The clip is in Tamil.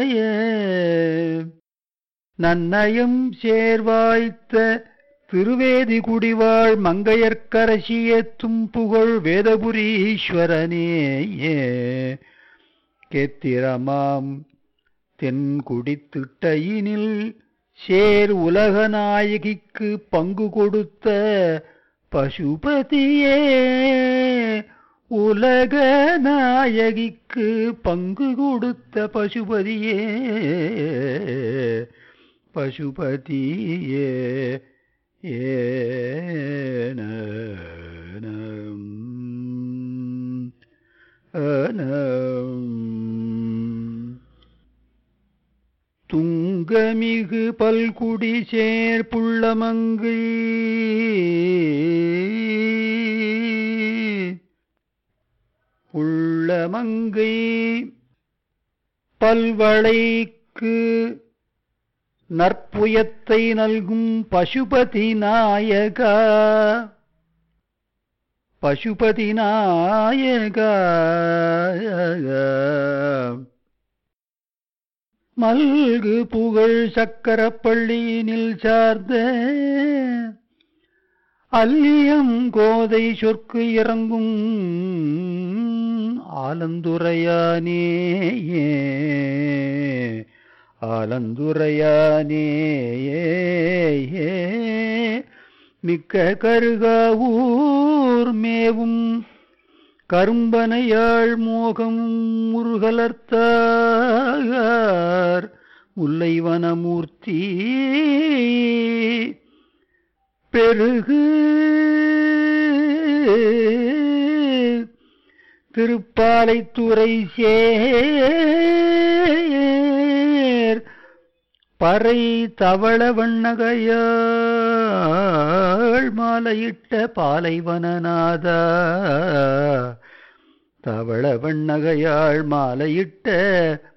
நன்னயம் சேர்வாய்த்த திருவேதி குடிவாழ் மங்கையர்க்கரசியேத்தும் புகழ் வேதபுரீஸ்வரனேயே கேத்திரமாம் தென்குடித்திட்டையினில் சேர் உலகநாயகிக்கு பங்கு கொடுத்த பசுபதியே உலக நாயகிக்கு பங்கு கொடுத்த பசுபதியே பசுபதியே ஏன துங்கமிகு பல்குடி சேர் புள்ளமங்கை உள்ளமங்கை பல்வளைக்கு நற்புயத்தை நல்கும் பசுபதி நாயகா பசுபதி நாயகா மல்கு புகழ் சக்கரப்பள்ளியினில் சார்ந்த அல்லியம் கோதை சொற்கு இறங்கும் ஆலந்துரையானே ஆலந்துரையானே மிக்க கருகாவூர் மேவும் கரும்பனையாள் மோகம் முருகலர்த்தார் முல்லைவனமூர்த்தி பெருகு திருப்பாலைத்துறை சேர் பறை தவள வண்ணகையாள் மாலையிட்ட பாலைவனநாதா தவள வண்ணகையாள் மாலையிட்ட